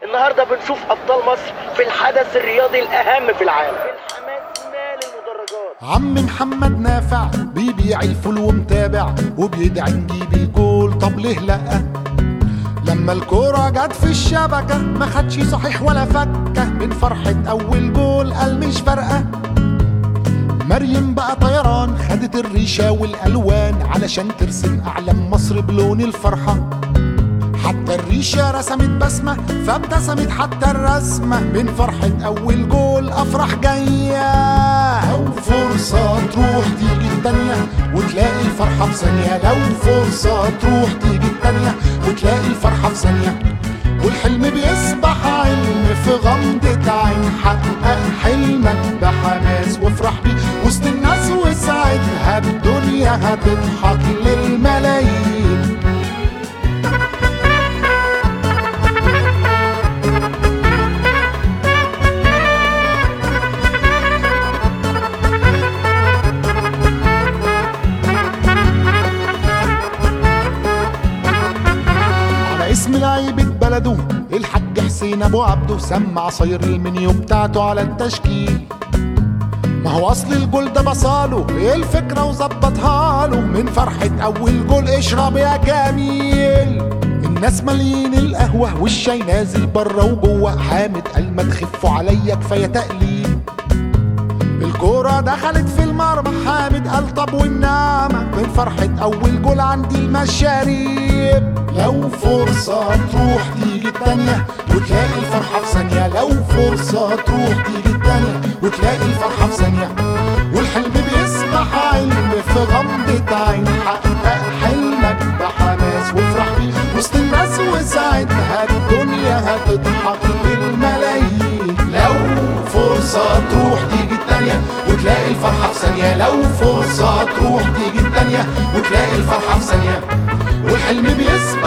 النهارده بنشوف ابطال مصر في الحدث الرياضي الاهم في العالم الحماس مال المدرجات عم محمد نافع بيبيع الفول ومتابع وبيدعي نجيب الجول طب ليه لأ لما الكورة جت في الشبكة ما خدش صحيح ولا فكة من فرحة أول جول قال مش فارقة مريم بقى طيران خدت الريشة والألوان علشان ترسم أعلام مصر بلون الفرحة حتى الريشة رسمت بسمة فابتسمت حتى الرسمة من فرحة أول جول أفرح جاية لو فرصة تروح تيجي التانية وتلاقي الفرحة في ثانية لو فرصة تروح تيجي التانية وتلاقي الفرحة في ثانية والحلم بيصبح علم في غمضة عين حقق حلمك بحماس وافرح بيه وسط الناس وساعتها الدنيا هتضحك للملايين على اسم لعيبة بلده الحاج حسين ابو عبده سمع صير المنيو بتاعته على التشكيل ما هو اصل الجول ده بصاله ايه الفكرة وظبطها له من فرحة اول جول اشرب يا جميل الناس مالين القهوة والشاي نازل بره وجوه حامد قال ما تخفوا عليا كفاية تقليل الكورة دخلت في المرمى حامد قال طب والنعمة من فرحة أول جول عندي المشاريب لو فرصة تروح تيجي التانية وتلاقي الفرحة في ثانية لو فرصة تروح تيجي التانية وتلاقي الفرحة في ثانية والحلم بيسبح علم في غمضة عين حقق حلمك بحماس وافرح بيه وسط الناس وساعتها الدنيا هتضحك للملايين لو فرصة تروح تيجي التانية وتلاقي الفرحة في ثانية لو فرصة تروح تيجي التانية وتلاقي الفرحة في ثانية والحلم بيسبح